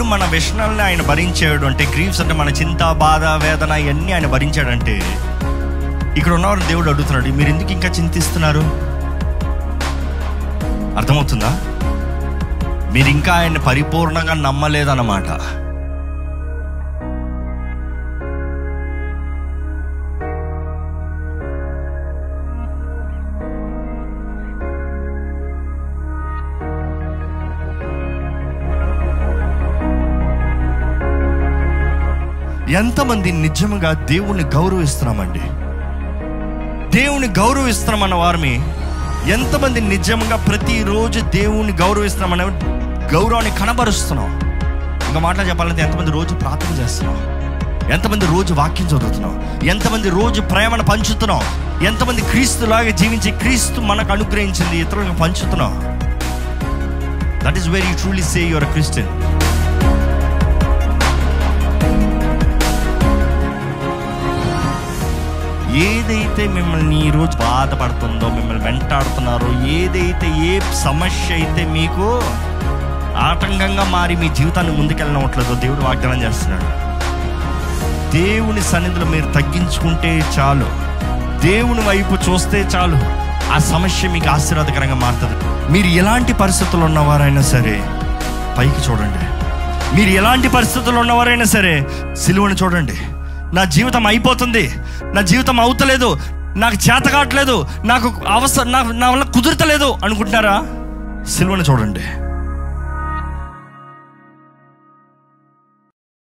మన వ్యసనాలని ఆయన భరించాడు అంటే గ్రీవ్స్ అంటే మన చింత బాధ వేదన ఇవన్నీ ఆయన భరించాడంటే ఇక్కడ ఉన్నవారు దేవుడు అడుగుతున్నాడు మీరు ఎందుకు ఇంకా చింతిస్తున్నారు అర్థమవుతుందా మీరు ఇంకా ఆయన పరిపూర్ణంగా నమ్మలేదన్నమాట ఎంతమంది నిజంగా దేవుణ్ణి గౌరవిస్తున్నామండి దేవుని గౌరవిస్తున్నామన్న వారిని ఎంతమంది నిజంగా ప్రతిరోజు దేవుని గౌరవిస్తున్నామన్న గౌరవాన్ని కనబరుస్తున్నాం ఇంకా మాటలు చెప్పాలంటే ఎంతమంది రోజు ప్రార్థన చేస్తున్నాం ఎంతమంది రోజు వాక్యం చదువుతున్నాం ఎంతమంది రోజు ప్రేమను పంచుతున్నాం ఎంతమంది క్రీస్తులాగా జీవించి క్రీస్తు మనకు అనుగ్రహించింది ఇతరులకు పంచుతున్నాం that is very truly say your Christian ఏదైతే మిమ్మల్ని ఈరోజు బాధపడుతుందో మిమ్మల్ని వెంటాడుతున్నారో ఏదైతే ఏ సమస్య అయితే మీకు ఆటంకంగా మారి మీ జీవితాన్ని ముందుకెళ్ళనట్లేదో దేవుడు వాగ్దానం చేస్తున్నాడు దేవుని సన్నిధిలో మీరు తగ్గించుకుంటే చాలు దేవుని వైపు చూస్తే చాలు ఆ సమస్య మీకు ఆశీర్వాదకరంగా మారుతుంది మీరు ఎలాంటి పరిస్థితుల్లో ఉన్నవారైనా సరే పైకి చూడండి మీరు ఎలాంటి పరిస్థితుల్లో ఉన్నవారైనా సరే సిలువని చూడండి నా జీవితం అయిపోతుంది నా జీవితం అవుతలేదు నాకు చేత కావట్లేదు నాకు అవసరం నా నా వల్ల కుదురతలేదు అనుకుంటున్నారా సిలువని చూడండి